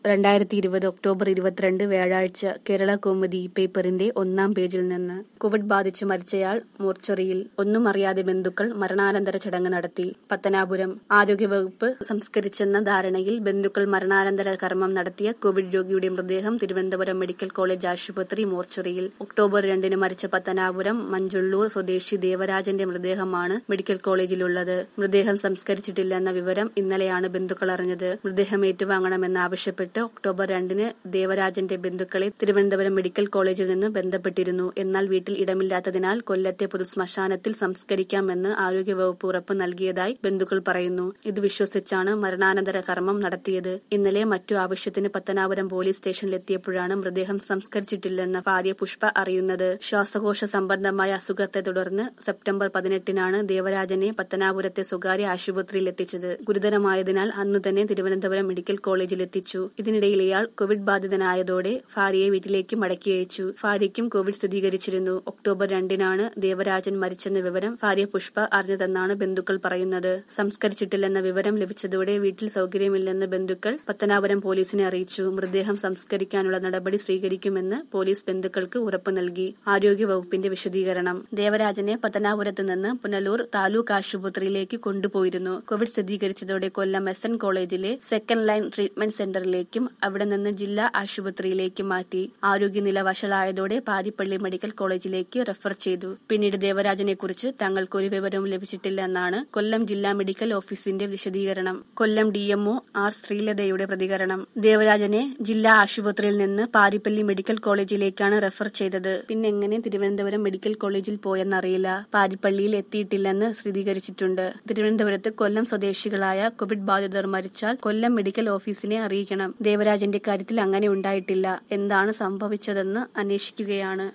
രണ്ടായിരത്തി ഇരുപത് ഒക്ടോബർ ഇരുപത്തിരണ്ട് വ്യാഴാഴ്ച കേരള കൗമുദി പേപ്പറിന്റെ ഒന്നാം പേജിൽ നിന്ന് കോവിഡ് ബാധിച്ച് മരിച്ചയാൾ മോർച്ചറിയിൽ ഒന്നും അറിയാതെ ബന്ധുക്കൾ മരണാനന്തര ചടങ്ങ് നടത്തി പത്തനാപുരം ആരോഗ്യവകുപ്പ് സംസ്കരിച്ചെന്ന ധാരണയിൽ ബന്ധുക്കൾ മരണാനന്തര കർമ്മം നടത്തിയ കോവിഡ് രോഗിയുടെ മൃതദേഹം തിരുവനന്തപുരം മെഡിക്കൽ കോളേജ് ആശുപത്രി മോർച്ചറിയിൽ ഒക്ടോബർ രണ്ടിന് മരിച്ച പത്തനാപുരം മഞ്ചുള്ളൂർ സ്വദേശി ദേവരാജന്റെ മൃതദേഹമാണ് മെഡിക്കൽ കോളേജിലുള്ളത് മൃതദേഹം സംസ്കരിച്ചിട്ടില്ലെന്ന വിവരം ഇന്നലെയാണ് ബന്ധുക്കൾ അറിഞ്ഞത് മൃതദേഹം ഏറ്റുവാങ്ങണമെന്നാവശ്യപ്പെട്ട് ഒക്ടോബർ രണ്ടിന് ദേവരാജന്റെ ബന്ധുക്കളെ തിരുവനന്തപുരം മെഡിക്കൽ കോളേജിൽ നിന്ന് ബന്ധപ്പെട്ടിരുന്നു എന്നാൽ വീട്ടിൽ ഇടമില്ലാത്തതിനാൽ കൊല്ലത്തെ പൊതുശ്മശാനത്തിൽ സംസ്കരിക്കാമെന്ന് ആരോഗ്യവകുപ്പ് ഉറപ്പ് നൽകിയതായി ബന്ധുക്കൾ പറയുന്നു ഇത് വിശ്വസിച്ചാണ് മരണാനന്തര കർമ്മം നടത്തിയത് ഇന്നലെ മറ്റു ആവശ്യത്തിന് പത്തനാപുരം പോലീസ് സ്റ്റേഷനിലെത്തിയപ്പോഴാണ് മൃതദേഹം സംസ്കരിച്ചിട്ടില്ലെന്ന ഭാര്യ പുഷ്പ അറിയുന്നത് ശ്വാസകോശ സംബന്ധമായ അസുഖത്തെ തുടർന്ന് സെപ്റ്റംബർ പതിനെട്ടിനാണ് ദേവരാജനെ പത്തനാപുരത്തെ സ്വകാര്യ ആശുപത്രിയിൽ എത്തിച്ചത് ഗുരുതരമായതിനാൽ അന്നു തന്നെ തിരുവനന്തപുരം മെഡിക്കൽ കോളേജിൽ എത്തിച്ചു ഇതിനിടയിൽ ഇയാൾ കോവിഡ് ബാധിതനായതോടെ ഭാര്യയെ വീട്ടിലേക്ക് മടക്കി അയച്ചു ഭാര്യയ്ക്കും കോവിഡ് സ്ഥിരീകരിച്ചിരുന്നു ഒക്ടോബർ രണ്ടിനാണ് ദേവരാജൻ മരിച്ചെന്ന വിവരം ഭാര്യ പുഷ്പ അറിഞ്ഞതെന്നാണ് ബന്ധുക്കൾ പറയുന്നത് സംസ്കരിച്ചിട്ടില്ലെന്ന വിവരം ലഭിച്ചതോടെ വീട്ടിൽ സൌകര്യമില്ലെന്ന് ബന്ധുക്കൾ പത്തനാപുരം പോലീസിനെ അറിയിച്ചു മൃതദേഹം സംസ്കരിക്കാനുള്ള നടപടി സ്വീകരിക്കുമെന്ന് പോലീസ് ബന്ധുക്കൾക്ക് ഉറപ്പ് നൽകി ആരോഗ്യ വകുപ്പിന്റെ വിശദീകരണം ദേവരാജനെ പത്തനാപുരത്ത് നിന്ന് പുനലൂർ താലൂക്ക് ആശുപത്രിയിലേക്ക് കൊണ്ടുപോയിരുന്നു കോവിഡ് സ്ഥിരീകരിച്ചതോടെ കൊല്ലം എസ് എൻ കോളേജിലെ സെക്കൻഡ് ലൈൻ ട്രീറ്റ്മെന്റ് സെന്ററിലേക്കും അവിടെ നിന്ന് ജില്ലാ ആശുപത്രിയിലേക്കും മാറ്റി ആരോഗ്യനില വഷളായതോടെ പാരിപ്പള്ളി മെഡിക്കൽ കോളേജിലേക്ക് റെഫർ ചെയ്തു പിന്നീട് ദേവരാജനെ കുറിച്ച് തങ്ങൾക്ക് ഒരു വിവരവും ലഭിച്ചിട്ടില്ലെന്നാണ് കൊല്ലം ജില്ലാ മെഡിക്കൽ ഓഫീസിന്റെ വിശദീകരണം കൊല്ലം ഡിഎംഒ ആർ ശ്രീലതയുടെ പ്രതികരണം ദേവരാജനെ ജില്ലാ ആശുപത്രിയിൽ നിന്ന് പാരിപ്പള്ളി മെഡിക്കൽ കോളേജിലേക്കാണ് റെഫർ ചെയ്തത് പിന്നെ എങ്ങനെ തിരുവനന്തപുരം മെഡിക്കൽ കോളേജിൽ പോയെന്നറിയില്ല പാരിപ്പള്ളിയിൽ എത്തിയിട്ടില്ലെന്ന് സ്ഥിരീകരിച്ചിട്ടുണ്ട് തിരുവനന്തപുരത്ത് കൊല്ലം സ്വദേശികളായ കോവിഡ് ബാധിതർ മരിച്ചാൽ കൊല്ലം മെഡിക്കൽ ഓഫീസിനെ അറിയിക്കണം ദേവരാജന്റെ കാര്യത്തിൽ അങ്ങനെ ഉണ്ടായിട്ടില്ല എന്താണ് സംഭവിച്ചതെന്ന് അന്വേഷിക്കുകയാണ്